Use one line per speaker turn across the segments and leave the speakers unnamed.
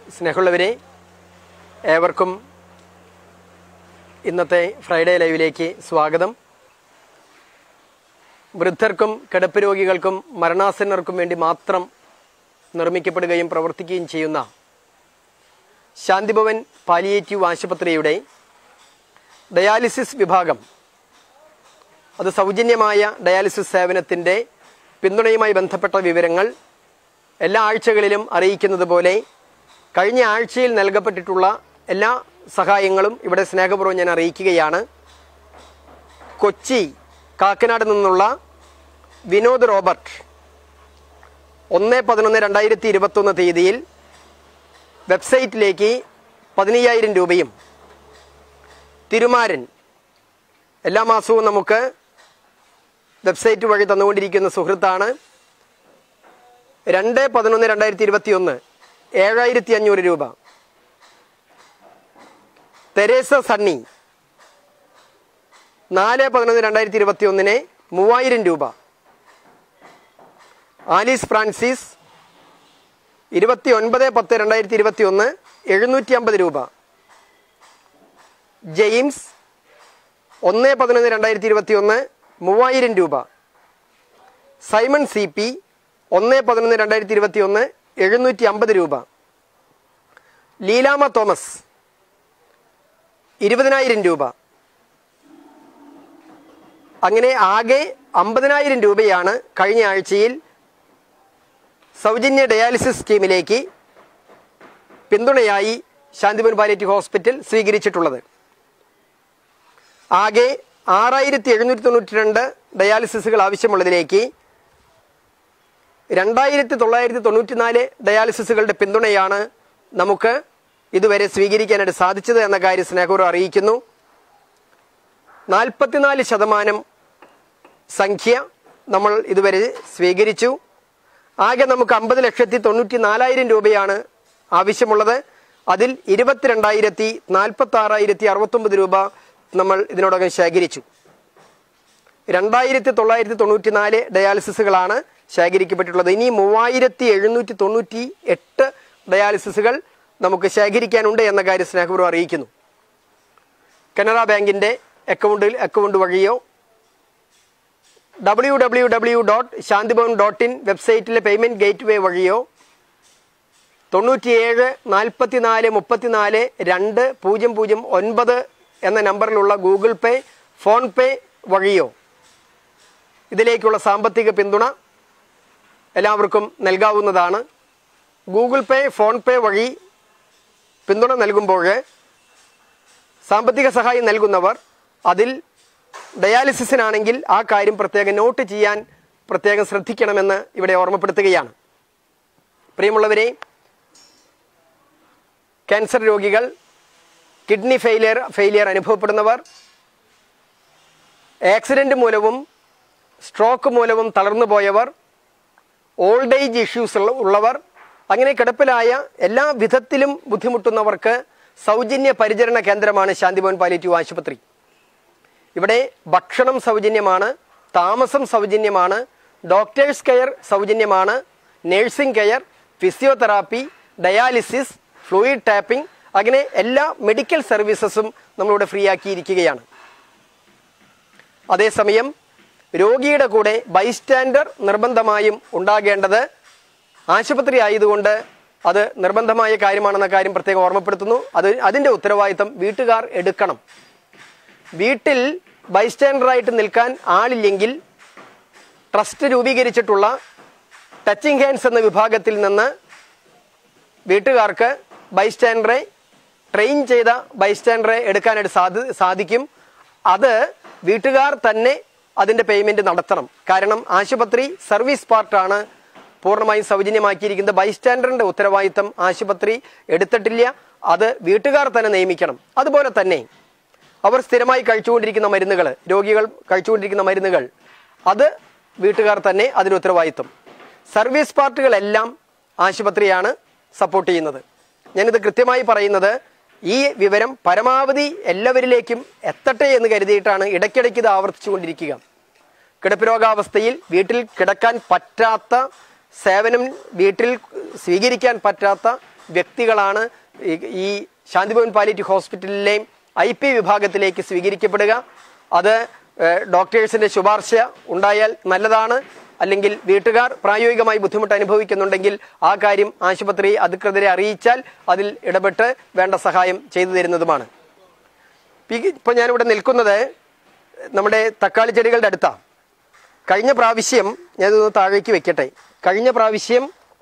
സ്നേഹമുള്ളവരെ ഏവർക്കും ഇന്നത്തെ ഫ്രൈഡേ ലൈവിലേക്ക് സ്വാഗതം വൃദ്ധർക്കും കിടപ്പ് രോഗികൾക്കും മരണാസന്നർക്കും വേണ്ടി മാത്രം നിർമ്മിക്കപ്പെടുകയും പ്രവർത്തിക്കുകയും ചെയ്യുന്ന ശാന്തിഭവൻ പാലിയേറ്റീവ് ആശുപത്രിയുടെ ഡയാലിസിസ് വിഭാഗം അത് സൗജന്യമായ ഡയാലിസിസ് സേവനത്തിൻ്റെ പിന്തുണയുമായി ബന്ധപ്പെട്ട വിവരങ്ങൾ എല്ലാ ആഴ്ചകളിലും അറിയിക്കുന്നത് പോലെ കഴിഞ്ഞ ആഴ്ചയിൽ നൽകപ്പെട്ടിട്ടുള്ള എല്ലാ സഹായങ്ങളും ഇവിടെ സ്നേഹപൂർവ്വം ഞാൻ അറിയിക്കുകയാണ് കൊച്ചി കാക്കനാട് നിന്നുള്ള വിനോദ് റോബർട്ട് ഒന്ന് പതിനൊന്ന് രണ്ടായിരത്തി ഇരുപത്തൊന്ന് തീയതിയിൽ വെബ്സൈറ്റിലേക്ക് പതിനയ്യായിരം രൂപയും തിരുമാരൻ എല്ലാ മാസവും നമുക്ക് വെബ്സൈറ്റ് വഴി തന്നുകൊണ്ടിരിക്കുന്ന സുഹൃത്താണ് രണ്ട് പതിനൊന്ന് രണ്ടായിരത്തി ഇരുപത്തി ഒന്ന് ഏഴായിരത്തി അഞ്ഞൂറ് രൂപ തെരേസ സണ്ണി നാല് പതിനൊന്ന് രണ്ടായിരത്തി ഇരുപത്തി ഒന്നിന് മൂവായിരം രൂപ ആലീസ് ഫ്രാൻസിസ് ഇരുപത്തി ഒൻപത് പത്ത് രണ്ടായിരത്തി ഇരുപത്തി ഒന്ന് എഴുന്നൂറ്റി അമ്പത് രൂപ ജെയിംസ് ഒന്ന് പതിനൊന്ന് രണ്ടായിരത്തി ഇരുപത്തി ഒന്ന് മൂവായിരം രൂപ സൈമൺ സി പി ഒന്ന് പതിനൊന്ന് രണ്ടായിരത്തി ഇരുപത്തി ഒന്ന് എഴുന്നൂറ്റി അമ്പത് രൂപ ലീലാമ തോമസ് ഇരുപതിനായിരം രൂപ അങ്ങനെ ആകെ അമ്പതിനായിരം രൂപയാണ് കഴിഞ്ഞ ആഴ്ചയിൽ സൗജന്യ ഡയാലിസിസ് സ്കീമിലേക്ക് പിന്തുണയായി ശാന്തിപുൻ പാലിയേറ്റീവ് ഹോസ്പിറ്റൽ സ്വീകരിച്ചിട്ടുള്ളത് ആകെ ആറായിരത്തി എഴുന്നൂറ്റി തൊണ്ണൂറ്റി രണ്ട് ഡയാലിസിസുകൾ ആവശ്യമുള്ളതിലേക്ക് രണ്ടായിരത്തി തൊള്ളായിരത്തി തൊണ്ണൂറ്റിനാല് ഡയാലിസിസുകളുടെ പിന്തുണയാണ് നമുക്ക് ഇതുവരെ സ്വീകരിക്കാനായിട്ട് സാധിച്ചത് എന്ന കാര്യം സ്നേഹപൂർവ്വം അറിയിക്കുന്നു നാൽപ്പത്തിനാല് ശതമാനം സംഖ്യ നമ്മൾ ഇതുവരെ സ്വീകരിച്ചു ആകെ നമുക്ക് അമ്പത് ലക്ഷത്തി തൊണ്ണൂറ്റി നാലായിരം രൂപയാണ് ആവശ്യമുള്ളത് അതിൽ ഇരുപത്തിരണ്ടായിരത്തി നാൽപ്പത്തി ആറായിരത്തി അറുപത്തൊമ്പത് രൂപ നമ്മൾ ഇതിനോടകം ശേഖരിച്ചു രണ്ടായിരത്തി തൊള്ളായിരത്തി തൊണ്ണൂറ്റി നാല് ഡയാലിസിസുകളാണ് ശേഖരിക്കപ്പെട്ടിട്ടുള്ളത് ഇനി മൂവായിരത്തി എഴുന്നൂറ്റി തൊണ്ണൂറ്റി എട്ട് ഡയാലിസിസുകൾ നമുക്ക് ശേഖരിക്കാനുണ്ട് എന്ന കാര്യം സ്നേഹപൂർവ്വം അറിയിക്കുന്നു കനറ ബാങ്കിൻ്റെ അക്കൗണ്ടിൽ അക്കൗണ്ട് വഴിയോ W W W dot Shanthibhavan dot in വെബ്സൈറ്റിലെ പേയ്മെൻറ്റ് ഗേറ്റ് വേ വഴിയോ തൊണ്ണൂറ്റിയേഴ് നാൽപ്പത്തിനാല് മുപ്പത്തിനാല് രണ്ട് പൂജ്യം പൂജ്യം ഒൻപത് എന്ന നമ്പറിലുള്ള ഗൂഗിൾ പേ ഫോൺ പേ വഴിയോ ഇതിലേക്കുള്ള സാമ്പത്തിക പിന്തുണ എല്ലാവർക്കും നൽകാവുന്നതാണ് ഗൂഗിൾ പേ ഫോൺ പേ വഴി പിന്തുണ നൽകുമ്പോൾ സാമ്പത്തിക സഹായം നൽകുന്നവർ അതിൽ ഡയാലിസിസിനാണെങ്കിൽ ആ കാര്യം പ്രത്യേകം നോട്ട് ചെയ്യാൻ പ്രത്യേകം ശ്രദ്ധിക്കണമെന്ന് ഇവിടെ ഓർമ്മപ്പെടുത്തുകയാണ് പ്രിയമുള്ളവരെ ക്യാൻസർ രോഗികൾ കിഡ്നി ഫെയിലിയർ ഫെയിലിയർ അനുഭവപ്പെടുന്നവർ ആക്സിഡന്റ് മൂലവും സ്ട്രോക്ക് മൂലവും തളർന്നു പോയവർ ഓൾഡ് ഏജ് ഇഷ്യൂസ് ഉള്ളവർ അങ്ങനെ കിടപ്പിലായ എല്ലാ വിധത്തിലും ബുദ്ധിമുട്ടുന്നവർക്ക് സൗജന്യ പരിചരണ കേന്ദ്രമാണ് ശാന്തിഭവൻ പാലിറ്റീവ് ആശുപത്രി ഇവിടെ ഭക്ഷണം സൗജന്യമാണ് താമസം സൗജന്യമാണ് ഡോക്ടേഴ്സ് കെയർ സൗജന്യമാണ് nursing care physiotherapy dialysis fluid tapping അങ്ങനെ എല്ലാ മെഡിക്കൽ സർവീസസും നമ്മളിവിടെ ഫ്രീ ആക്കിയിരിക്കുകയാണ് അതേസമയം രോഗിയുടെ കൂടെ ബൈസ്റ്റാൻഡർ നിർബന്ധമായും ഉണ്ടാകേണ്ടത് ആശുപത്രി ആയതുകൊണ്ട് അത് നിർബന്ധമായ കാര്യമാണെന്ന കാര്യം പ്രത്യേകം ഓർമ്മപ്പെടുത്തുന്നു അത് അതിൻ്റെ ഉത്തരവാദിത്തം വീട്ടുകാർ എടുക്കണം വീട്ടിൽ ബൈസ്റ്റാൻഡറായിട്ട് നിൽക്കാൻ ആളില്ലെങ്കിൽ ട്രസ്റ്റ് രൂപീകരിച്ചിട്ടുള്ള ടച്ചിങ് ഹാൻഡ്സ് എന്ന വിഭാഗത്തിൽ നിന്ന് വീട്ടുകാർക്ക് ബൈസ്റ്റാൻഡറെ ട്രെയിൻ ചെയ്ത ബൈസ്റ്റാൻഡറെ എടുക്കാനായിട്ട് സാധി സാധിക്കും അത് വീട്ടുകാർ തന്നെ അതിൻ്റെ പേയ്മെൻറ്റ് നടത്തണം കാരണം ആശുപത്രി സർവീസ് പാർട്ടാണ് പൂർണ്ണമായും സൗജന്യമാക്കിയിരിക്കുന്നത് ബൈസ്റ്റാൻഡറിൻ്റെ ഉത്തരവാദിത്തം ആശുപത്രി എടുത്തിട്ടില്ല അത് വീട്ടുകാർ തന്നെ നിയമിക്കണം അതുപോലെ തന്നെ അവർ സ്ഥിരമായി കഴിച്ചുകൊണ്ടിരിക്കുന്ന മരുന്നുകൾ രോഗികൾ കഴിച്ചുകൊണ്ടിരിക്കുന്ന മരുന്നുകൾ അത് വീട്ടുകാർ തന്നെ അതിന് ഉത്തരവാദിത്വം സർവീസ് പാർട്ടുകളെല്ലാം ആശുപത്രിയാണ് സപ്പോർട്ട് ചെയ്യുന്നത് ഞാനിത് കൃത്യമായി പറയുന്നത് ഈ വിവരം പരമാവധി എല്ലാവരിലേക്കും എത്തട്ടെ എന്ന് കരുതിയിട്ടാണ് ഇടയ്ക്കിടയ്ക്ക് ഇത് ആവർത്തിച്ചുകൊണ്ടിരിക്കുക കിടപ്പ് രോഗാവസ്ഥയിൽ വീട്ടിൽ കിടക്കാൻ പറ്റാത്ത സേവനം വീട്ടിൽ സ്വീകരിക്കാൻ പറ്റാത്ത വ്യക്തികളാണ് ഈ- ഈ ശാന്തിഭവൻ പാലിറ്റീവ് ഹോസ്പിറ്റലിലെയും ഐ പി വിഭാഗത്തിലേക്ക് സ്വീകരിക്കപ്പെടുക അത് ഏഹ്, ഡോക്ടേഴ്സിന്റെ ശുപാർശ ഉണ്ടായാൽ നല്ലതാണ് അല്ലെങ്കിൽ വീട്ടുകാർ പ്രായോഗികമായി ബുദ്ധിമുട്ട് അനുഭവിക്കുന്നുണ്ടെങ്കിൽ ആ കാര്യം ആശുപത്രി അധികൃതരെ അറിയിച്ചാൽ അതിൽ ഇടപെട്ട് വേണ്ട സഹായം ചെയ്തു തരുന്നതുമാണ് ഇപ്പൊ ഞാനിവിടെ നിൽക്കുന്നത് നമ്മുടെ തക്കാളി ചെടികളുടെ അടുത്താണ് കഴിഞ്ഞ പ്രാവശ്യം ഞാനിതൊന്ന് താഴേക്ക് വെക്കട്ടെ കഴിഞ്ഞ പ്രാവശ്യം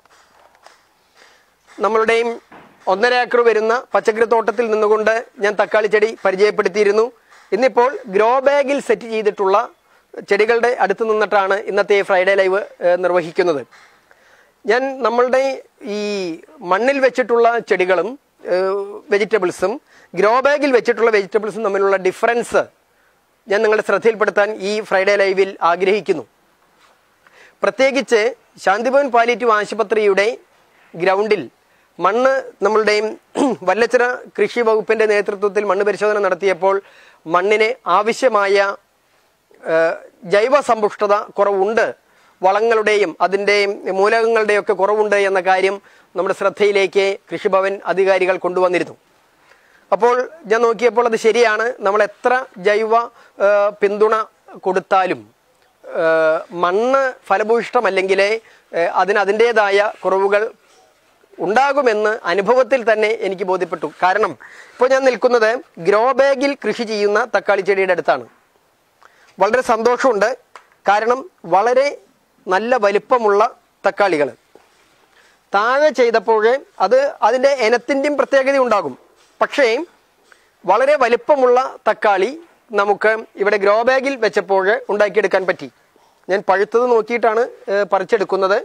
നമ്മളുടെയും ഒന്നര ഏക്കർ വരുന്ന പച്ചക്കറി തോട്ടത്തിൽ നിന്നുകൊണ്ട് ഞാൻ തക്കാളി ചെടി പരിചയപ്പെടുത്തിയിരുന്നു ഇന്നിപ്പോൾ ഗ്രോ ബാഗിൽ സെറ്റ് ചെയ്തിട്ടുള്ള ചെടികളുടെ അടുത്ത് നിന്നിട്ടാണ് ഇന്നത്തെ ഫ്രൈഡേ ലൈവ് ഏഹ്, നിർവഹിക്കുന്നത് ഞാൻ നമ്മളുടെ ഈ മണ്ണിൽ വെച്ചിട്ടുള്ള ചെടികളും വെജിറ്റബിൾസും ഗ്രോ ബാഗിൽ വെച്ചിട്ടുള്ള വെജിറ്റബിൾസും തമ്മിലുള്ള ഡിഫറൻസ് ഞാൻ നിങ്ങളുടെ ശ്രദ്ധയിൽപ്പെടുത്താൻ ഈ ഫ്രൈഡേ ലൈവിൽ ആഗ്രഹിക്കുന്നു പ്രത്യേകിച്ച് ശാന്തിഭവൻ പാലിറ്റീവ് ആശുപത്രിയുടെ ഗ്രൗണ്ടിൽ മണ്ണ് നമ്മളുടെയും വല്ലച്ചിറ കൃഷി വകുപ്പിന്റെ നേതൃത്വത്തിൽ മണ്ണ് പരിശോധന നടത്തിയപ്പോൾ മണ്ണിന് ആവശ്യമായ ഏഹ്, ജൈവ സമ്പുഷ്ടത കുറവുണ്ട് വളങ്ങളുടെയും അതിൻ്റെ മൂലകങ്ങളുടെയും ഒക്കെ കുറവുണ്ട് എന്ന കാര്യം നമ്മുടെ ശ്രദ്ധയിലേക്ക് കൃഷിഭവൻ അധികാരികൾ കൊണ്ടുവന്നിരുന്നു അപ്പോൾ ഞാൻ നോക്കിയപ്പോൾ അത് ശരിയാണ് നമ്മൾ എത്ര ജൈവ ആ, പിന്തുണ കൊടുത്താലും ആ, മണ്ണ് ഫലഭൂയിഷ്ടമല്ലെങ്കിൽ അതിന് അതിൻ്റെതായ കുറവുകൾ ഉണ്ടാകുമെന്ന് അനുഭവത്തിൽ തന്നെ എനിക്ക് ബോധ്യപ്പെട്ടു കാരണം ഇപ്പോൾ ഞാൻ നിൽക്കുന്നത് ഗ്രോ ബാഗിൽ കൃഷി ചെയ്യുന്ന തക്കാളി ചെടിയുടെ അടുത്താണ് വളരെ സന്തോഷമുണ്ട് കാരണം വളരെ നല്ല വലിപ്പമുള്ള തക്കാളികൾ താഴെ ചെയ്തപ്പോൾ അത് അതിൻ്റെ ഇനത്തിൻ്റെയും പ്രത്യേകത ഉണ്ടാകും പക്ഷേ വളരെ വലിപ്പമുള്ള തക്കാളി നമുക്ക് ഇവിടെ ഗ്രോ ബാഗിൽ വെച്ചപ്പോൾ ഉണ്ടാക്കിയെടുക്കാൻ പറ്റി ഞാൻ പഴുത്തത് നോക്കിയിട്ടാണ് ഏഹ്, പറിച്ചെടുക്കുന്നത്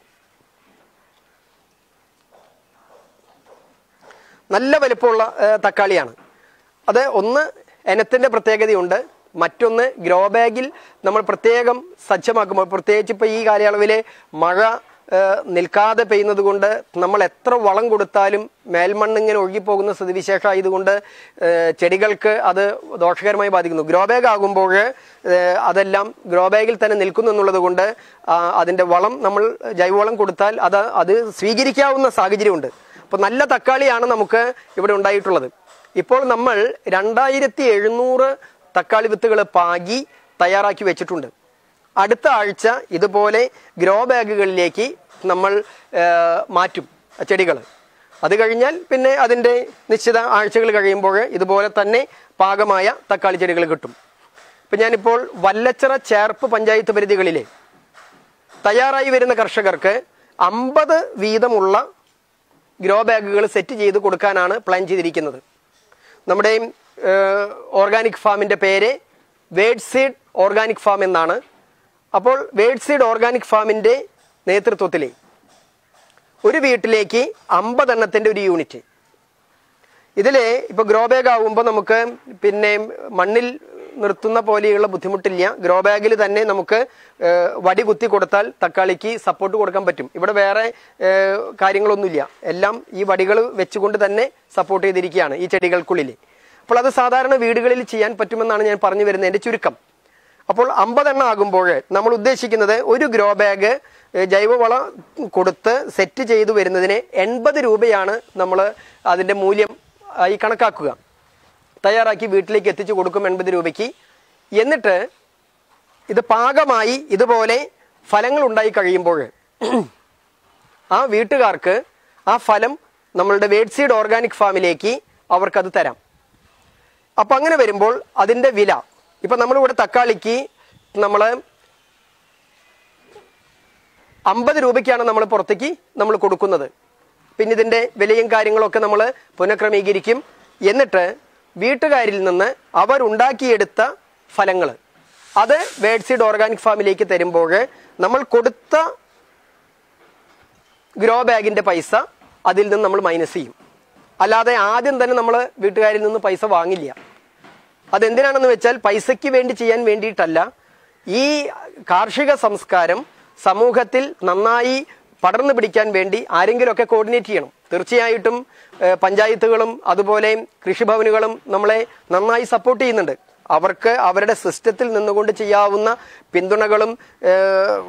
നല്ല വലിപ്പമുള്ള ഏഹ്, തക്കാളിയാണ് അത് ഒന്ന് ഇനത്തിൻ്റെ പ്രത്യേകതയുണ്ട് മറ്റൊന്ന് ഗ്രോ ബാഗിൽ നമ്മൾ പ്രത്യേകം സജ്ജമാക്കുമ്പോൾ പ്രത്യേകിച്ച് ഇപ്പോൾ ഈ കാലയളവിൽ മഴ ഏഹ്, നിൽക്കാതെ പെയ്യുന്നത് കൊണ്ട് നമ്മൾ എത്ര വളം കൊടുത്താലും മേൽമണ്ണ് ഇങ്ങനെ ഒഴുകിപ്പോകുന്ന സ്ഥിതിവിശേഷം ആയതുകൊണ്ട് ഏഹ്, ചെടികൾക്ക് അത് ദോഷകരമായി ബാധിക്കുന്നു ഗ്രോ ബാഗ് ആകുമ്പോൾ ഏഹ്, അതെല്ലാം ഗ്രോ ബാഗിൽ തന്നെ നിൽക്കുന്നു എന്നുള്ളത് കൊണ്ട് ആ, അതിൻ്റെ വളം നമ്മൾ ജൈവവളം കൊടുത്താൽ അത് അത് സ്വീകരിക്കാവുന്ന സാഹചര്യമുണ്ട് അപ്പോൾ നല്ല തക്കാളിയാണ് നമുക്ക് ഇവിടെ ഉണ്ടായിട്ടുള്ളത് ഇപ്പോൾ നമ്മൾ രണ്ടായിരത്തി എഴുന്നൂറ് തക്കാളി വിത്തുകൾ പാകി തയ്യാറാക്കി വെച്ചിട്ടുണ്ട് അടുത്ത ആഴ്ച ഇതുപോലെ ഗ്രോ ബാഗുകളിലേക്ക് നമ്മൾ ആ, മാറ്റും ചെടികൾ അത് കഴിഞ്ഞാൽ പിന്നെ അതിൻ്റെ നിശ്ചിത ആഴ്ചകൾ കഴിയുമ്പോൾ ഇതുപോലെ തന്നെ പാകമായ തക്കാളി ചെടികൾ കിട്ടും ഇപ്പം ഞാനിപ്പോൾ വല്ലച്ചിറ ചേർപ്പ് പഞ്ചായത്ത് പരിധികളിലെ തയ്യാറായി വരുന്ന കർഷകർക്ക് അമ്പത് വീതമുള്ള ഗ്രോ ബാഗുകൾ സെറ്റ് ചെയ്ത് കൊടുക്കാനാണ് പ്ലാൻ ചെയ്തിരിക്കുന്നത് നമ്മുടെ ഓർഗാനിക് ഫാമിൻ്റെ പേര് വേഡ് സീഡ് ഓർഗാനിക് ഫാം എന്നാണ് അപ്പോൾ വേഡ് സീഡ് ഓർഗാനിക് ഫാമിൻ്റെ നേതൃത്വത്തിൽ ഒരു വീട്ടിലേക്ക് അമ്പതെണ്ണത്തിൻ്റെ ഒരു യൂണിറ്റ് ഇതിൽ ഇപ്പോൾ ഗ്രോ ബാഗ് ആകുമ്പോൾ നമുക്ക് പിന്നെ മണ്ണിൽ നിർത്തുന്ന പോലെയുള്ള ബുദ്ധിമുട്ടില്ല ഗ്രോ ബാഗിൽ തന്നെ നമുക്ക് ഏഹ്, വടി കുത്തി കൊടുത്താൽ തക്കാളിക്ക് സപ്പോർട്ട് കൊടുക്കാൻ പറ്റും ഇവിടെ വേറെ ഏഹ്, കാര്യങ്ങളൊന്നുമില്ല എല്ലാം ഈ വടികൾ വെച്ചുകൊണ്ട് തന്നെ സപ്പോർട്ട് ചെയ്തിരിക്കുകയാണ് ഈ ചെടികൾക്കുള്ളിൽ അപ്പോൾ അത് സാധാരണ വീടുകളിൽ ചെയ്യാൻ പറ്റുമെന്നാണ് ഞാൻ പറഞ്ഞു വരുന്നത് എൻ്റെ ചുരുക്കം അപ്പോൾ അമ്പതെണ്ണം ആകുമ്പോൾ നമ്മൾ ഉദ്ദേശിക്കുന്നത് ഒരു ഗ്രോ ബാഗ് ഏഹ്, ജൈവവളം കൊടുത്ത് സെറ്റ് ചെയ്തു വരുന്നതിന് എൺപത് രൂപയാണ് നമ്മൾ അതിൻ്റെ മൂല്യം ആയി കണക്കാക്കുക തയ്യാറാക്കി വീട്ടിലേക്ക് എത്തിച്ചു കൊടുക്കും എൺപത് രൂപയ്ക്ക് എന്നിട്ട് ഇത് പാകമായി ഇതുപോലെ ഫലങ്ങൾ ഉണ്ടായി കഴിയുമ്പോൾ ആ വീട്ടുകാർക്ക് ആ ഫലം നമ്മളുടെ വേഡ് സീഡ് ഓർഗാനിക് ഫാമിലേക്ക് അവർക്കത് തരാം അപ്പം അങ്ങനെ വരുമ്പോൾ അതിൻ്റെ വില ഇപ്പം നമ്മളിവിടെ തക്കാളിക്ക് നമ്മൾ അമ്പത് രൂപയ്ക്കാണ് നമ്മൾ പുറത്തേക്ക് നമ്മൾ കൊടുക്കുന്നത് പിന്നെ ഇതിൻ്റെ വിലയും കാര്യങ്ങളൊക്കെ നമ്മൾ പുനഃക്രമീകരിക്കും എന്നിട്ട് വീട്ടുകാരിൽ നിന്ന് അവരുണ്ടാക്കിയെടുത്ത ഫലങ്ങൾ അത് വേഡ്സീഡ് ഓർഗാനിക് ഫാമിലേക്ക് തരുമ്പോൾ നമ്മൾ കൊടുത്ത ഗ്രോ ബാഗിൻ്റെ പൈസ അതിൽ നിന്ന് നമ്മൾ മൈനസ് ചെയ്യും അല്ലാതെ ആദ്യം തന്നെ നമ്മൾ വീട്ടുകാരിൽ നിന്ന് പൈസ വാങ്ങില്ല അതെന്തിനാണെന്ന് വെച്ചാൽ പൈസയ്ക്ക് വേണ്ടി ചെയ്യാൻ വേണ്ടിയിട്ടല്ല ഈ കാർഷിക സംസ്കാരം സമൂഹത്തിൽ നന്നായി പടർന്നു പിടിക്കാൻ വേണ്ടി ആരെങ്കിലുമൊക്കെ കോർഡിനേറ്റ് ചെയ്യണം തീർച്ചയായിട്ടും ഏഹ്, പഞ്ചായത്തുകളും അതുപോലെ കൃഷിഭവനുകളും നമ്മളെ നന്നായി സപ്പോർട്ട് ചെയ്യുന്നുണ്ട് അവർക്ക് അവരുടെ സിസ്റ്റത്തിൽ നിന്നുകൊണ്ട് ചെയ്യാവുന്ന പിന്തുണകളും ഏഹ്,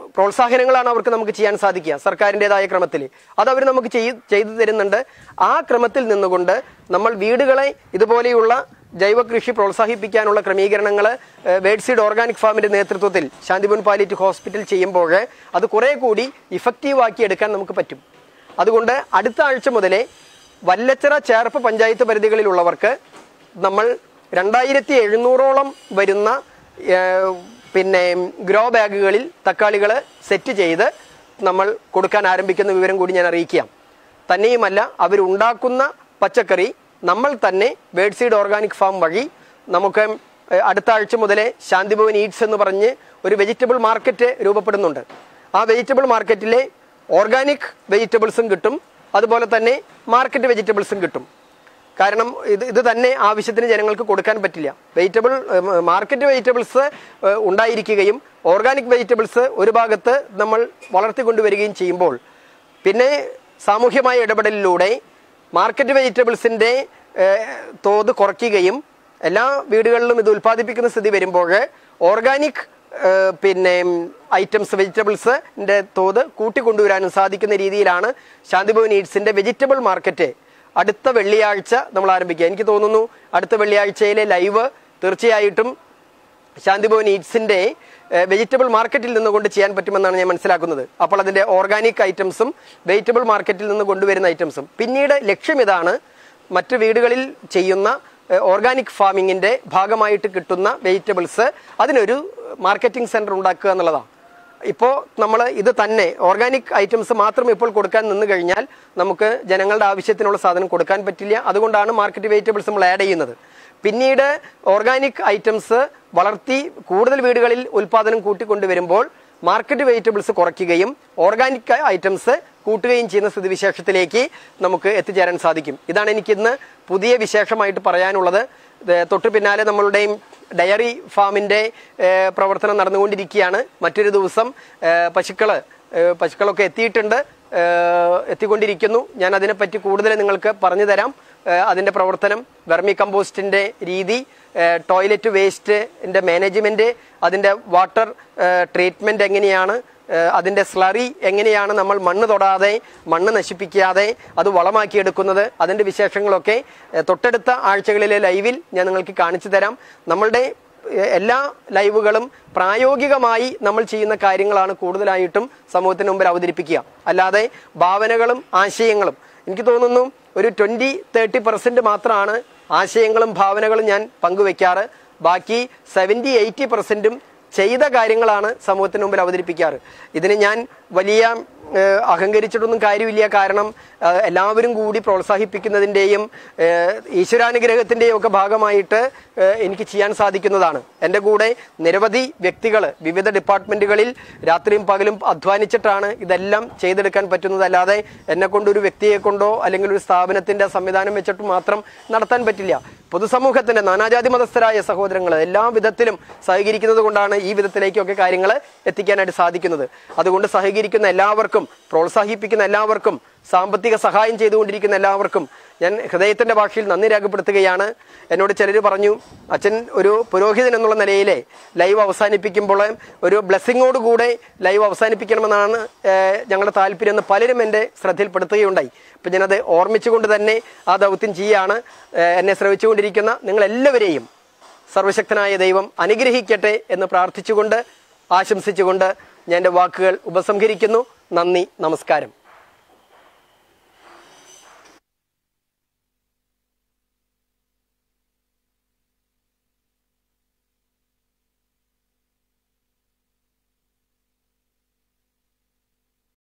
പ്രോത്സാഹനങ്ങളാണ് അവർക്ക് നമുക്ക് ചെയ്യാൻ സാധിക്കുക സർക്കാരിൻ്റെതായ ക്രമത്തിൽ അത് അവർ നമുക്ക് ചെയ് ചെയ്തു തരുന്നുണ്ട് ആ ക്രമത്തിൽ നിന്നുകൊണ്ട് നമ്മൾ വീടുകളെ ഇതുപോലെയുള്ള ജൈവ കൃഷി പ്രോത്സാഹിപ്പിക്കാനുള്ള ക്രമീകരണങ്ങൾ വേഡ് സീഡ് ഓർഗാനിക് ഫാമിന്റെ നേതൃത്വത്തിൽ ശാന്തിപുൻ പാലിറ്റ് ഹോസ്പിറ്റൽ ചെയ്യുമ്പോൾ അത് കുറെ കൂടി ഇഫക്റ്റീവ് ആക്കി എടുക്കാൻ നമുക്ക് പറ്റും അതുകൊണ്ട് അടുത്ത ആഴ്ച മുതലേ വല്ലച്ചിറ ചേർപ്പ് പഞ്ചായത്ത് പരിധികളിലുള്ളവർക്ക് നമ്മൾ രണ്ടായിരത്തി എഴുന്നൂറോളം വരുന്ന ഏഹ്, പിന്നെ ഗ്രോ ബാഗുകളിൽ തക്കാളികൾ സെറ്റ് ചെയ്ത് നമ്മൾ കൊടുക്കാൻ ആരംഭിക്കുന്ന വിവരം കൂടി ഞാൻ അറിയിക്കാം തന്നെയുമല്ല അവരുണ്ടാക്കുന്ന പച്ചക്കറി നമ്മൾ തന്നെ ബേഡ് സീഡ് ഓർഗാനിക് ഫാം വഴി നമുക്ക് ഏഹ്, അടുത്ത ആഴ്ച മുതലേ ശാന്തിഭവൻ ഈറ്റ്സ് എന്ന് പറഞ്ഞ് ഒരു വെജിറ്റബിൾ മാർക്കറ്റ് രൂപപ്പെടുന്നുണ്ട് ആ വെജിറ്റബിൾ മാർക്കറ്റിലെ ഓർഗാനിക് വെജിറ്റബിൾസും കിട്ടും അതുപോലെ തന്നെ മാർക്കറ്റ് വെജിറ്റബിൾസും കിട്ടും കാരണം ഇത് ഇത് തന്നെ ആവശ്യത്തിന് ജനങ്ങൾക്ക് കൊടുക്കാൻ പറ്റില്ല വെജിറ്റബിൾ മാർക്കറ്റ് വെജിറ്റബിൾസ് ഏഹ്, ഉണ്ടായിരിക്കുകയും ഓർഗാനിക് വെജിറ്റബിൾസ് ഒരു ഭാഗത്ത് നമ്മൾ വളർത്തിക്കൊണ്ടുവരികയും ചെയ്യുമ്പോൾ പിന്നെ സാമൂഹ്യമായ ഇടപെടലിലൂടെ മാർക്കറ്റ് വെജിറ്റബിൾസിന്റെ ഏഹ്, തോത് കുറയ്ക്കുകയും എല്ലാ വീടുകളിലും ഇത് ഉൽപ്പാദിപ്പിക്കുന്ന സ്ഥിതി വരുമ്പോൾ ഓർഗാനിക് ഏഹ്, പിന്നെ ഐറ്റംസ് വെജിറ്റബിൾസിന്റെ തോത് കൂട്ടിക്കൊണ്ടുവരാനും സാധിക്കുന്ന രീതിയിലാണ് ശാന്തിഭവൻ ഈഡ്സിന്റെ വെജിറ്റബിൾ മാർക്കറ്റ് അടുത്ത വെള്ളിയാഴ്ച നമ്മൾ ആരംഭിക്കുക എനിക്ക് തോന്നുന്നു അടുത്ത വെള്ളിയാഴ്ചയിലെ ലൈവ് തീർച്ചയായിട്ടും ശാന്തിഭവൻ ഈറ്റ്സിന്റെ വെജിറ്റബിൾ മാർക്കറ്റിൽ നിന്നുകൊണ്ട് ചെയ്യാൻ പറ്റുമെന്നാണ് ഞാൻ മനസ്സിലാക്കുന്നത് അപ്പോൾ അതിന്റെ ഓർഗാനിക് ഐറ്റംസും വെജിറ്റബിൾ മാർക്കറ്റിൽ നിന്ന് കൊണ്ടുവരുന്ന ഐറ്റംസും പിന്നീട് ലക്ഷ്യം ഇതാണ് മറ്റു വീടുകളിൽ ചെയ്യുന്ന ഓർഗാനിക് ഫാമിങ്ങിന്റെ ഭാഗമായിട്ട് കിട്ടുന്ന വെജിറ്റബിൾസ് അതിനൊരു മാർക്കറ്റിംഗ് സെന്റർ ഉണ്ടാക്കുക എന്നുള്ളതാണ് ഇപ്പോൾ നമ്മൾ ഇത് തന്നെ ഓർഗാനിക് ഐറ്റംസ് മാത്രം ഇപ്പോൾ കൊടുക്കാൻ നിന്ന് കഴിഞ്ഞാൽ നമുക്ക് ജനങ്ങളുടെ ആവശ്യത്തിനുള്ള സാധനം കൊടുക്കാൻ പറ്റില്ല അതുകൊണ്ടാണ് മാർക്കറ്റ് വെജിറ്റബിൾസ് നമ്മൾ ആഡ് ചെയ്യുന്നത് പിന്നീട് ഓർഗാനിക് ഐറ്റംസ് വളർത്തി കൂടുതൽ വീടുകളിൽ ഉൽപാദനം കൂട്ടിക്കൊണ്ടുവരുമ്പോൾ മാർക്കറ്റ് വെജിറ്റബിൾസ് കുറയ്ക്കുകയും ഓർഗാനിക് ഐറ്റംസ് കൂട്ടുകയും ചെയ്യുന്ന സ്ഥിതിവിശേഷത്തിലേക്ക് നമുക്ക് എത്തിച്ചേരാൻ സാധിക്കും ഇതാണ് എനിക്കിന്ന് പുതിയ വിശേഷമായിട്ട് പറയാനുള്ളത് ഇത് തൊട്ടു പിന്നാലെ നമ്മളുടെയും ഡയറി ഫാമിന്റെ ഏഹ്, പ്രവർത്തനം നടന്നുകൊണ്ടിരിക്കുകയാണ് മറ്റൊരു ദിവസം ഏഹ്, പശുക്കള് ഏഹ്, പശുക്കളൊക്കെ എത്തിയിട്ടുണ്ട് ഏഹ്, എത്തിക്കൊണ്ടിരിക്കുന്നു ഞാൻ അതിനെപ്പറ്റി കൂടുതൽ നിങ്ങൾക്ക് പറഞ്ഞു തരാം ഏഹ്, അതിന്റെ പ്രവർത്തനം വെർമി കമ്പോസ്റ്റിന്റെ രീതി ഏഹ്, ടോയ്ലറ്റ് വേസ്റ്റിന്റെ മാനേജ്മെന്റ് അതിന്റെ വാട്ടർ ഏഹ്, ട്രീറ്റ്മെന്റ് എങ്ങനെയാണ് ഏഹ്, അതിന്റെ സ്ലറി എങ്ങനെയാണ് നമ്മൾ മണ്ണ് തൊടാതെ മണ്ണ് നശിപ്പിക്കാതെ അത് വളമാക്കിയെടുക്കുന്നത് അതിന്റെ വിശേഷങ്ങളൊക്കെ ഏഹ്, തൊട്ടടുത്ത ആഴ്ചകളിലെ ലൈവിൽ ഞാൻ നിങ്ങൾക്ക് കാണിച്ചു തരാം നമ്മളുടെ ഏഹ്, എല്ലാ ലൈവുകളും പ്രായോഗികമായി നമ്മൾ ചെയ്യുന്ന കാര്യങ്ങളാണ് കൂടുതലായിട്ടും സമൂഹത്തിന് മുമ്പിൽ അവതരിപ്പിക്കുക അല്ലാതെ ഭാവനകളും ആശയങ്ങളും എനിക്ക് തോന്നുന്നു ഒരു ട്വന്റി തേർട്ടി പെർസെന്റ് മാത്രമാണ് ആശയങ്ങളും ഭാവനകളും ഞാൻ പങ്കുവെക്കാറ് ബാക്കി സെവൻറ്റി എയ്റ്റി പെർസെന്റും ചെയ്ത കാര്യങ്ങളാണ് സമൂഹത്തിന് മുമ്പിൽ അവതരിപ്പിക്കാറ് ഇതിന് ഞാൻ വലിയ ഏഹ്, അഹങ്കരിച്ചിട്ടൊന്നും കാര്യമില്ല കാരണം ഏഹ്, എല്ലാവരും കൂടി പ്രോത്സാഹിപ്പിക്കുന്നതിൻ്റെയും ഈശ്വരാനുഗ്രഹത്തിൻ്റെയും ഒക്കെ ഭാഗമായിട്ട് ഏഹ്, എനിക്ക് ചെയ്യാൻ സാധിക്കുന്നതാണ് എൻ്റെ കൂടെ നിരവധി വ്യക്തികൾ വിവിധ ഡിപ്പാർട്ട്മെന്റുകളിൽ രാത്രിയും പകലും അധ്വാനിച്ചിട്ടാണ് ഇതെല്ലാം ചെയ്തെടുക്കാൻ പറ്റുന്നത് അല്ലാതെ എന്നെ കൊണ്ട് ഒരു വ്യക്തിയെ കൊണ്ടോ അല്ലെങ്കിൽ ഒരു സ്ഥാപനത്തിന്റെ സംവിധാനം വെച്ചിട്ട് മാത്രം നടത്താൻ പറ്റില്ല പൊതുസമൂഹത്തിന്റെ നാനാജാതി മതസ്ഥരായ സഹോദരങ്ങൾ എല്ലാ വിധത്തിലും സഹകരിക്കുന്നത് കൊണ്ടാണ് ഈ വിധത്തിലേക്കൊക്കെ കാര്യങ്ങൾ എത്തിക്കാനായിട്ട് സാധിക്കുന്നത് അതുകൊണ്ട് സഹകരിക്കുന്ന എല്ലാവർക്കും പ്രോത്സാഹിപ്പിക്കുന്ന എല്ലാവർക്കും സാമ്പത്തിക സഹായം ചെയ്തുകൊണ്ടിരിക്കുന്ന എല്ലാവർക്കും ഞാൻ ഹൃദയത്തിന്റെ ഭാഷയിൽ നന്ദി രേഖപ്പെടുത്തുകയാണ് എന്നോട് ചിലർ പറഞ്ഞു അച്ഛൻ ഒരു പുരോഹിതൻ എന്നുള്ള നിലയിലെ ലൈവ് അവസാനിപ്പിക്കുമ്പോൾ ഒരു ബ്ലെസ്സിങ്ങോട് കൂടെ ലൈവ് അവസാനിപ്പിക്കണമെന്നാണ് ഏഹ്, ഞങ്ങളുടെ താല്പര്യം എന്ന് പലരും എൻ്റെ ശ്രദ്ധയിൽപ്പെടുത്തുകയുണ്ടായി അപ്പം ഞാനത് ഓർമ്മിച്ചുകൊണ്ട് തന്നെ ആ ദൗത്യം ചെയ്യാണ് ഏഹ്, എന്നെ ശ്രമിച്ചുകൊണ്ടിരിക്കുന്ന നിങ്ങളെല്ലാവരെയും സർവശക്തനായ ദൈവം അനുഗ്രഹിക്കട്ടെ എന്ന് പ്രാർത്ഥിച്ചുകൊണ്ട് ആശംസിച്ചുകൊണ്ട് ഞാൻ എൻ്റെ വാക്കുകൾ ഉപസംഹരിക്കുന്നു നന്ദി നമസ്കാരം